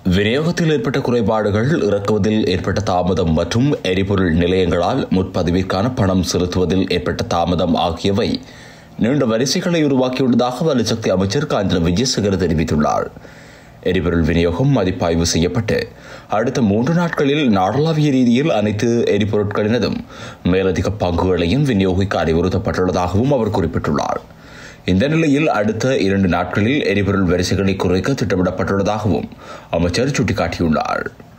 விநியோகத்தில் ஏற்பட்ட குறைபாடுகள் இறக்குவதில் ஏற்பட்ட தாமதம் மற்றும் எரிபொருள் நிலையங்களால் முற்பதிவிற்கான பணம் செலுத்துவதில் ஏற்பட்ட தாமதம் ஆகியவை நீண்ட வரிசைகளை உருவாக்கியுள்ளதாக வலுசக்தி அமைச்சர் காஞ்சன விஜயசேகர் தெரிவித்துள்ளார் எரிபொருள் விநியோகம் மதிப்பாய்வு செய்யப்பட்டு அடுத்த மூன்று நாட்களில் நாடளாவிய ரீதியில் அனைத்து எரிபொருட்களினதும் மேலதிக பங்குகளையும் விநியோகிக்க அறிவுறுத்தப்பட்டுள்ளதாகவும் அவர் குறிப்பிட்டுள்ளார் இந்த நிலையில் அடுத்த இரண்டு நாட்களில் எரிபொருள் வரிசைகளை குறைக்க திட்டமிடப்பட்டுள்ளதாகவும் அமைச்சர் சுட்டிக்காட்டியுள்ளார்